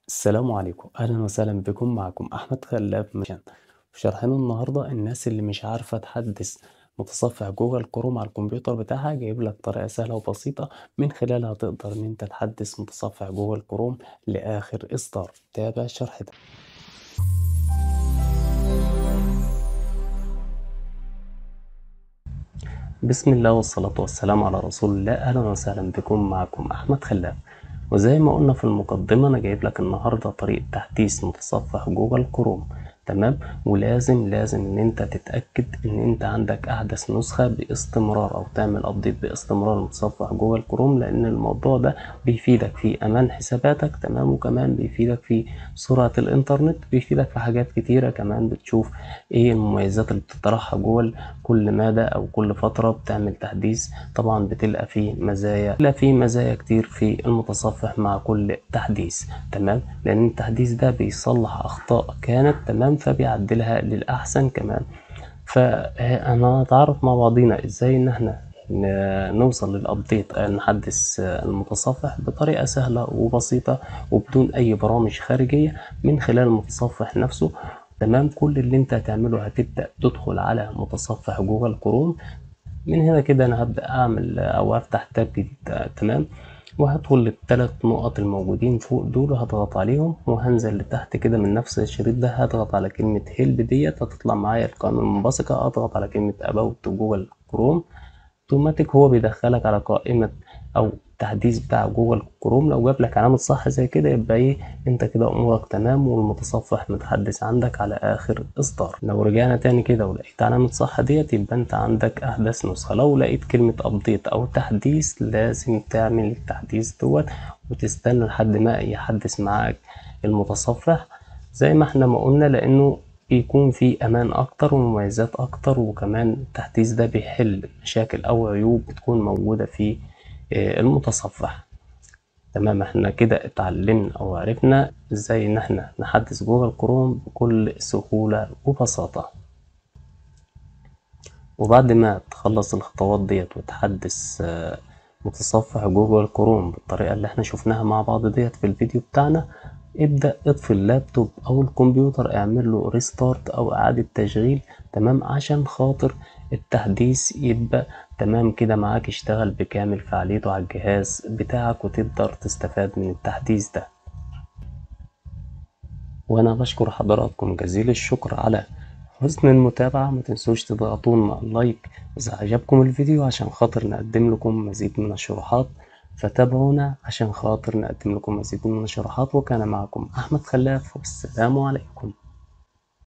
السلام عليكم أهلا وسهلا بكم معكم أحمد خلاف مشان في شرحنا النهاردة الناس اللي مش عارفة تحدث متصفح جوجل كروم على الكمبيوتر بتاعها جايب لك طريقة سهلة وبسيطة من خلالها تقدر إن أنت تحدث متصفح جوجل كروم لآخر إصدار تابع الشرح ده بسم الله والصلاة والسلام على رسول الله أهلا وسهلا بكم معكم أحمد خلاف وزي ما قلنا في المقدمة أنا جايب لك النهاردة طريقة تحديث متصفح جوجل كروم تمام ولازم لازم ان انت تتأكد ان انت عندك احدث نسخة باستمرار او تعمل ابديت باستمرار لمتصفح جوجل كروم لان الموضوع ده بيفيدك في امان حساباتك تمام وكمان بيفيدك في سرعة الانترنت بيفيدك في حاجات كتيرة كمان بتشوف ايه المميزات اللي بتطرحها جوجل كل مدى او كل فترة بتعمل تحديث طبعا بتلقى فيه مزايا بتلقى فيه مزايا كتير في المتصفح مع كل تحديث تمام لان التحديث ده بيصلح اخطاء كانت تمام فبيعدلها للأحسن كمان فأنا نتعرف مع بعضينا إزاي إن إحنا نوصل للأبديت نحدث المتصفح بطريقة سهلة وبسيطة وبدون أي برامج خارجية من خلال المتصفح نفسه تمام كل اللي انت هتعمله هتبدأ تدخل على متصفح جوجل كروم من هنا كده انا هبدأ اعمل او افتح تاب جديد تمام وهدخل للثلاث نقط الموجودين فوق دول وهضغط عليهم وهنزل لتحت كده من نفس الشريط ده هضغط على كلمة هيلب ديت هتطلع معايا القائمة المنبثقة اضغط على كلمة اباوت جوجل كروم اوتوماتيك هو بيدخلك على قائمة او التحديث بتاع جوجل كروم لو جاب لك علامة صح زي كده يبقى ايه انت كده امورك تمام والمتصفح متحدث عندك على اخر اصدار لو رجعنا تاني كده ولقيت علامة صح ديت يبقى انت عندك احدث نسخة لو لقيت كلمة ابديت او تحديث لازم تعمل التحديث دوت وتستنى لحد ما يحدث معاك المتصفح زي ما احنا ما قلنا لانه بيكون في امان اكتر ومميزات اكتر وكمان التحديث ده بيحل مشاكل او عيوب بتكون موجودة في المتصفح تمام احنا كده اتعلمنا او عرفنا ازاي ان احنا نحدث جوجل كروم بكل سهولة وبساطة وبعد ما تخلص الخطوات ديت وتحدث متصفح جوجل كروم بالطريقة اللي احنا شفناها مع بعض ديت في الفيديو بتاعنا ابدأ اطفي اللابتوب او الكمبيوتر اعمل له ريستارت او اعادة تشغيل تمام عشان خاطر التحديث يبقى تمام كده معاك اشتغل بكامل فعاليته على الجهاز بتاعك وتقدر تستفاد من التحديث ده وانا بشكر حضراتكم جزيل الشكر على حسن المتابعة ما تنسوش تضغطون اللايك اذا عجبكم الفيديو عشان خاطر نقدم لكم مزيد من الشروحات فتابعونا عشان خاطر نقدم لكم مزيد من الشروحات وكان معكم احمد خلاف والسلام عليكم